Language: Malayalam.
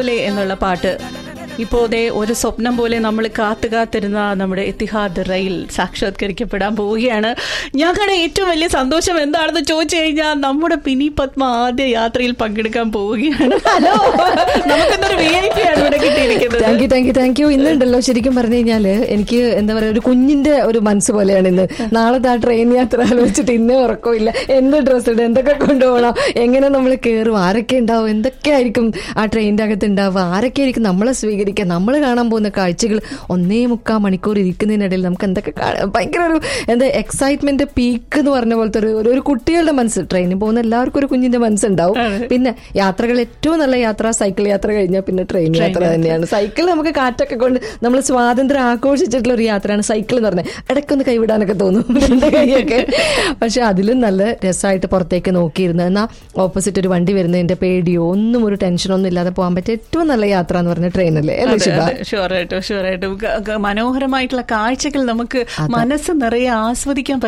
പോലെ എന്നുള്ള പാട്ട് ഇപ്പോ ദേ ഒരു സ്വപ്നം പോലെ നമ്മൾ കാത്തു കാത്തിരുന്ന നമ്മുടെ എത്തിഹാദ് റെയിൽ സാക്ഷാത്കരിക്കപ്പെടാൻ പോവുകയാണ് ഞങ്ങളുടെ ഏറ്റവും വലിയ സന്തോഷം എന്താണെന്ന് ചോദിച്ചു കഴിഞ്ഞാൽ നമ്മുടെ പിനി പത്മ ആദ്യ യാത്രയിൽ പങ്കെടുക്കാൻ പോവുകയാണ് ഹലോ നമുക്കെന്തൊരു വി ഐ പി ആണ് ഇവിടെ കിട്ടിയിരിക്കുന്നത് thank you thank you thank you ഇന്നുണ്ടല്ലോ ശരിക്കും പറഞ്ഞു കഴിഞ്ഞാല് എനിക്ക് എന്താ പറയാ ഒരു കുഞ്ഞിന്റെ ഒരു മനസ്സ് പോലെയാണ് ഇന്ന് നാളത്തെ ആ ട്രെയിൻ യാത്ര ആലോചിച്ചിട്ട് ഇന്നേ ഉറക്കമില്ല എന്ത് ഡ്രസ്സ് ഇടും എന്തൊക്കെ കൊണ്ടുപോകണം എങ്ങനെ നമ്മൾ കയറും ആരൊക്കെ ഉണ്ടാവും എന്തൊക്കെ ആയിരിക്കും ആ ട്രെയിനിന്റെ അകത്ത് ഉണ്ടാവുക ആരൊക്കെ ആയിരിക്കും നമ്മളെ സ്വീകരിക്കുക നമ്മൾ കാണാൻ പോകുന്ന കാഴ്ചകൾ ഒന്നേ മുക്കാൽ മണിക്കൂർ ഇരിക്കുന്നതിനിടയിൽ നമുക്ക് എന്തൊക്കെ കാണാം ഭയങ്കര ഒരു എന്താ എക്സൈറ്റ്മെന്റ് പീക്ക് എന്ന് പറഞ്ഞ പോലത്തെ ഒരു ഒരു- ഒരു കുട്ടികളുടെ മനസ്സ് ട്രെയിനിൽ പോകുന്ന എല്ലാവർക്കും ഒരു കുഞ്ഞിന്റെ മനസ്സുണ്ടാവും പിന്നെ യാത്രകൾ ഏറ്റവും നല്ല യാത്ര സൈക്കിൾ യാത്ര കഴിഞ്ഞാൽ പിന്നെ ട്രെയിൻ യാത്ര തന്നെയാണ് സൈക്കിൾ നമുക്ക് കാറ്റൊക്കെ കൊണ്ട് നമ്മൾ സ്വാതന്ത്ര്യം ആഘോഷിച്ചിട്ടുള്ള ഒരു യാത്രയാണ് സൈക്കിൾ എന്ന് പറഞ്ഞത് ഇടയ്ക്കൊന്ന് കൈവിടാനൊക്കെ തോന്നും രണ്ട് കൈയൊക്കെ പക്ഷെ അതിലും നല്ല രസമായിട്ട് പുറത്തേക്ക് നോക്കിയിരുന്നത് എന്നാൽ ഓപ്പോസിറ്റ് ഒരു വണ്ടി വരുന്നതിന്റെ പേടിയോ ഒന്നും ഒരു ടെൻഷനോ ഒന്നും ഇല്ലാതെ പോകാൻ പറ്റിയ ഏറ്റവും നല്ല യാത്ര എന്ന് പറഞ്ഞ ട്രെയിനല്ലേ അല്ലേ ശിവ ഷുവറായിട്ടും ഷുവറായിട്ടും മനോഹരമായിട്ടുള്ള കാഴ്ചകൾ നമുക്ക് മനസ്സ് നിറയെ ആസ്വദിക്കാൻ